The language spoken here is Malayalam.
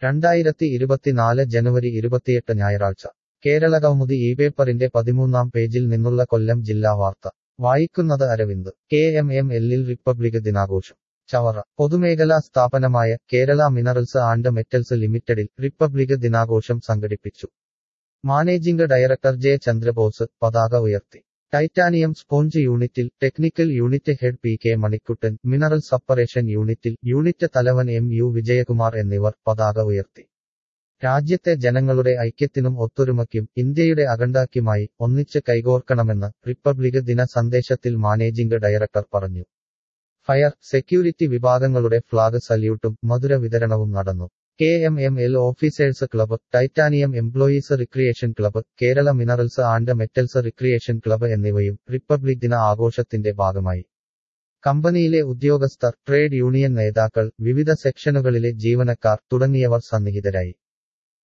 രണ്ടായിരത്തി ഇരുപത്തിനാല് ജനുവരി ഇരുപത്തിയെട്ട് ഞായറാഴ്ച കേരള കൗമുദി ഈ പേപ്പറിന്റെ പതിമൂന്നാം പേജിൽ നിന്നുള്ള കൊല്ലം ജില്ലാ വാർത്ത വായിക്കുന്നത് അരവിന്ദ് കെ എം എം എല്ലിൽ റിപ്പബ്ലിക് ദിനാഘോഷം ചവറ പൊതുമേഖലാ സ്ഥാപനമായ കേരള മിനറൽസ് ആൻഡ് മെറ്റൽസ് ലിമിറ്റഡിൽ റിപ്പബ്ലിക് ദിനാഘോഷം സംഘടിപ്പിച്ചു മാനേജിംഗ് ഡയറക്ടർ ജെ ചന്ദ്രബോസ് പതാക ഉയർത്തി ടൈറ്റാനിയം സ്പോഞ്ച് യൂണിറ്റിൽ technical unit head P K Manikuttan mineral separation യൂണിറ്റിൽ യൂണിറ്റ് തലവൻ എം യു വിജയകുമാർ എന്നിവർ പതാക ഉയർത്തി രാജ്യത്തെ ജനങ്ങളുടെ ഐക്യത്തിനും ഒത്തൊരുമയ്ക്കും ഇന്ത്യയുടെ അഖണ്ഡാക്യമായി ഒന്നിച്ച് കൈകോർക്കണമെന്ന് റിപ്പബ്ലിക് ദിന സന്ദേശത്തിൽ മാനേജിംഗ് ഡയറക്ടർ പറഞ്ഞു ഫയർ സെക്യൂരിറ്റി വിഭാഗങ്ങളുടെ ഫ്ളാഗ് സല്യൂട്ടും മധുര വിതരണവും നടന്നു K M M L officers club titanium employees recreation club Kerala minerals and metals recreation club എന്നിവയും റിപ്പബ്ലിക് ദിന ആഘോഷത്തിന്റെ ഭാഗമായി കമ്പനിയിലെ ഉദ്യോഗസ്ഥർ ട്രേഡ് യൂണിയൻ നേതാക്കൾ വിവിധ സെക്ഷനുകളിലെ ജീവനക്കാർ തുടങ്ങിയവർ സന്നിഹിതരായി